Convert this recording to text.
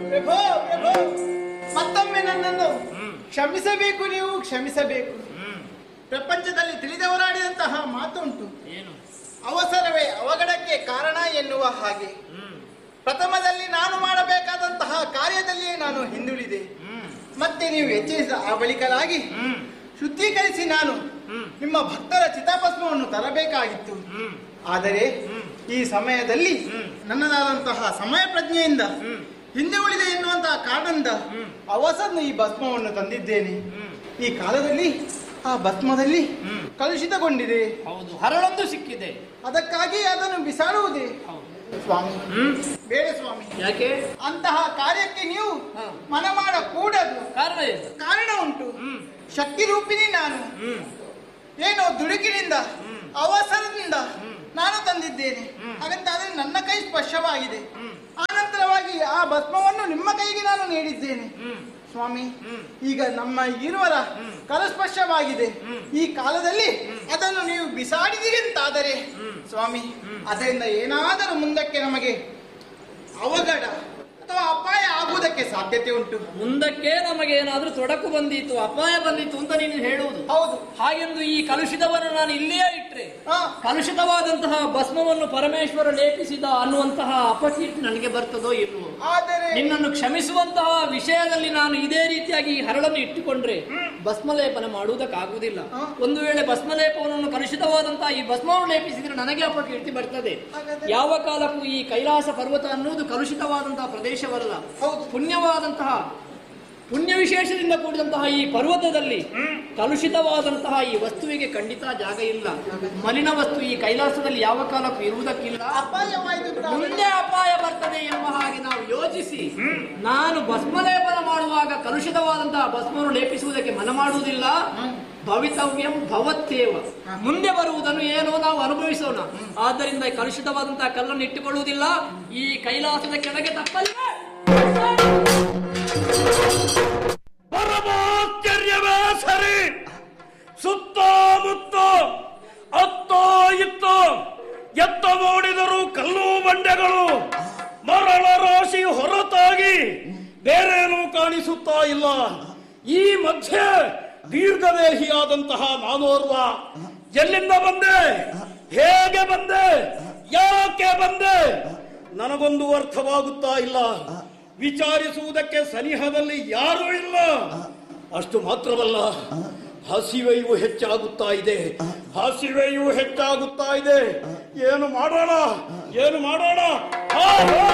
ಪ್ರಭೋ ಪ್ರಭೋ ಮತ್ತೊಮ್ಮೆ ನನ್ನನ್ನು ಕ್ಷಮಿಸಬೇಕು ನೀವು ಕ್ಷಮಿಸಬೇಕು ಪ್ರಪಂಚದಲ್ಲಿ ತಿಳಿದವರಾಡಿದಂತಹ ಮಾತುಂಟು ಏನು ಅವಸರವೇ ಅವಘಡಕ್ಕೆ ಕಾರಣ ಎನ್ನುವ ಹಾಗೆ ಪ್ರಥಮದಲ್ಲಿ ನಾನು ಮಾಡಬೇಕಾದಂತಹ ಕಾರ್ಯದಲ್ಲಿಯೇ ನಾನು ಹಿಂದುಳಿದೆ ಮತ್ತೆ ನೀವು ಎಚ್ಚರಿಸಿದ ಆ ಬಳಿಕಲಾಗಿ ಶುದ್ಧೀಕರಿಸಿ ನಾನು ನಿಮ್ಮ ಭಕ್ತರ ಚಿತಾಭಸ್ಮವನ್ನು ತರಬೇಕಾಗಿತ್ತು ಆದರೆ ಈ ಸಮಯದಲ್ಲಿ ನನ್ನದಾದಂತಹ ಸಮಯ ಪ್ರಜ್ಞೆಯಿಂದ ಹಿಂದೆ ಉಳಿದೆ ಎನ್ನುವಂತಹ ಕಾರಣದಿಂದ ಅವಸರ ಈ ಭಸ್ಮವನ್ನು ತಂದಿದ್ದೇನೆ ಈ ಕಾಲದಲ್ಲಿ ಆ ಭಸ್ಮದಲ್ಲಿ ಕಲುಷಿತಗೊಂಡಿದೆ ಹೌದು ಹರಳೊಂದು ಸಿಕ್ಕಿದೆ ಅದಕ್ಕಾಗಿ ಅದನ್ನು ಬಿಸಾಡುವುದೇ ಹೌದು ಸ್ವಾಮಿ ಹ್ಮ್ ಬೇಡ ಸ್ವಾಮಿ ಯಾಕೆ ಅಂತಹ ಕಾರ್ಯಕ್ಕೆ ನೀವು ಹ. ಮನ ಮಾಡಕೂಡದು ಕಾರಣ ಏನು ಕಾರಣ ಉಂಟು ಹ್ಮ್ ಶಕ್ತಿ ರೂಪಿಣಿ ನಾನು ಹ್ಮ್ ಏನೋ ದುಡುಕಿನಿಂದ ಅವಸರದಿಂದ ನಾನು ತಂದಿದ್ದೇನೆ ಹಾಗಂತ ಆದರೆ ನನ್ನ ಕೈ ಸ್ಪರ್ಶವಾಗಿದೆ ಆನಂತರವಾಗಿ ಆ ಭಸ್ಮವನ್ನು ನಿಮ್ಮ ಕೈಗೆ ನಾನು ನೀಡಿದ್ದೇನೆ ಹ್ಮ್ ಸ್ವಾಮಿ ಹ್ಮ್. ಈಗ ನಮ್ಮ ಇರುವರ ಕರಸ್ಪರ್ಶವಾಗಿದೆ ಈ ಕಾಲದಲ್ಲಿ ಅದನ್ನು ನೀವು ಬಿಸಾಡಿದಿರಿ ಅಂತಾದರೆ ಸ್ವಾಮಿ ಅದರಿಂದ ಏನಾದರೂ ಮುಂದಕ್ಕೆ ನಮಗೆ ಅವಘಡ ಅಥವಾ ಅಪಾಯ ಆಗುವುದಕ್ಕೆ ಸಾಧ್ಯತೆ ಉಂಟು ಮುಂದಕ್ಕೆ ನಮಗೆ ಏನಾದ್ರೂ ತೊಡಕು ಬಂದಿತ್ತು ಅಪಾಯ ಬಂದಿತ್ತು ಅಂತ ನೀನು ಹೇಳುವುದು ಹೌದು ಹಾಗೆಂದು ಈ ಕಲುಷಿತವನ್ನು ನಾನು ಇಲ್ಲಿಯೇ ಇಟ್ರೆ ಹಾ ಕಲುಷಿತವಾದಂತಹ ಭಸ್ಮವನ್ನು ಪರಮೇಶ್ವರ ಲೇಪಿಸಿದ ಅನ್ನುವಂತಹ ಅಪಕೀರ್ತಿ ನನಗೆ ಬರ್ತದೋ ಇಲ್ವೋ ಆದರೆ ನಿನ್ನನ್ನು ಕ್ಷಮಿಸುವಂತಹ ವಿಷಯದಲ್ಲಿ ನಾನು ಇದೇ ರೀತಿಯಾಗಿ ಈ ಹರಳನ್ನು ಇಟ್ಟುಕೊಂಡ್ರೆ ಭಸ್ಮಲೇಪನ ಮಾಡುವುದಕ್ಕಾಗುವುದಿಲ್ಲ ಹ. ಒಂದು ವೇಳೆ ಭಸ್ಮಲೇಪವನ್ನು ಕಲುಷಿತವಾದಂತಹ ಈ ಭಸ್ಮವನ್ನು ಲೇಪಿಸಿದ್ರೆ ನನಗೆ ಅಪಕೀರ್ತಿ ಬರ್ತದೆ ಹಾಗಾದ್ರೆ? ಯಾವ ಕಾಲಕ್ಕೂ ಈ ಕೈಲಾಸ ಪರ್ವತ ಅನ್ನುವುದು ಕಲುಷಿತವಾದಂತಹ ಪ್ರದೇಶವಲ್ಲ ಹೌದು. ಪುಣ್ಯವಾದಂತಹ ಪುಣ್ಯ ವಿಶೇಷದಿಂದ ಕೂಡಿದಂತಹ ಈ ಪರ್ವತದಲ್ಲಿ ಕಲುಷಿತವಾದಂತಹ ಈ ವಸ್ತುವಿಗೆ ಖಂಡಿತ ಜಾಗ ಇಲ್ಲ ಮಲಿನ ವಸ್ತು ಈ ಕೈಲಾಸದಲ್ಲಿ ಯಾವ ಕಾಲಕ್ಕೂ ಇರುವುದಕ್ಕಿಲ್ಲ ಅಪಾಯವಾಯಿತು ಅಂತ ಮುಂದೆ ಅಪಾಯ ಬರ್ತದೆ ಎಂಬ ಹಾಗೆ ನಾವು ಯೋಚಿಸಿ ನಾನು ಭಸ್ಮಲೇಪನ ಮಾಡುವಾಗ ಕಲುಷಿತವಾದಂತಹ ಭಸ್ಮವನ್ನು ಲೇಪಿಸುವುದಕ್ಕೆ ಮನ ಮಾಡುವುದಿಲ್ಲ ಭವಿತವ್ಯಂ ಭವತ್ತೇವ ಮುಂದೆ ಬರುವುದನ್ನು ಏನೋ ನಾವು ಅನುಭವಿಸೋಣ ಆದ್ದರಿಂದ ಈ ಕಲುಷಿತವಾದಂತಹ ಕಲ್ಲನ್ನು ಇಟ್ಟುಕೊಳ್ಳುವುದಿಲ್ಲ ಈ ಕೈಲಾಸದ ಕೆಳಗೆ ತಪ್ಪಲ್ಲ ಪರಮಾಶ್ಚರ್ಯವೇ ಸರಿ ಸುತ್ತಮುತ್ತ ಅತ್ತ ಇತ್ತ ಎತ್ತ ನೋಡಿದರೂ ಕಲ್ಲು ಬಂಡೆಗಳು ಮರಳ ರಾಶಿ ಹೊರತಾಗಿ ಬೇರೇನೂ ಕಾಣಿಸುತ್ತಾ ಇಲ್ಲ ಈ ಮಧ್ಯೆ ದೀರ್ಘದೇಹಿಯಾದಂತಹ ನಾನೋರ್ವ ಎಲ್ಲಿಂದ ಬಂದೆ ಹೇಗೆ ಬಂದೆ ಯಾಕೆ ಬಂದೆ ನನಗೊಂದು ಅರ್ಥವಾಗುತ್ತಾ ಇಲ್ಲ ವಿಚಾರಿಸುವುದಕ್ಕೆ ಸನಿಹದಲ್ಲಿ ಯಾರೂ ಇಲ್ಲ ಅಷ್ಟು ಮಾತ್ರವಲ್ಲ ಹಸಿವೆಯೂ ಹೆಚ್ಚಾಗುತ್ತಾ ಇದೆ ಹಸಿವೆಯೂ ಹೆಚ್ಚಾಗುತ್ತಾ ಇದೆ ಏನು ಮಾಡೋಣ ಏನು ಮಾಡೋಣ ಹಾ, ಹಾ.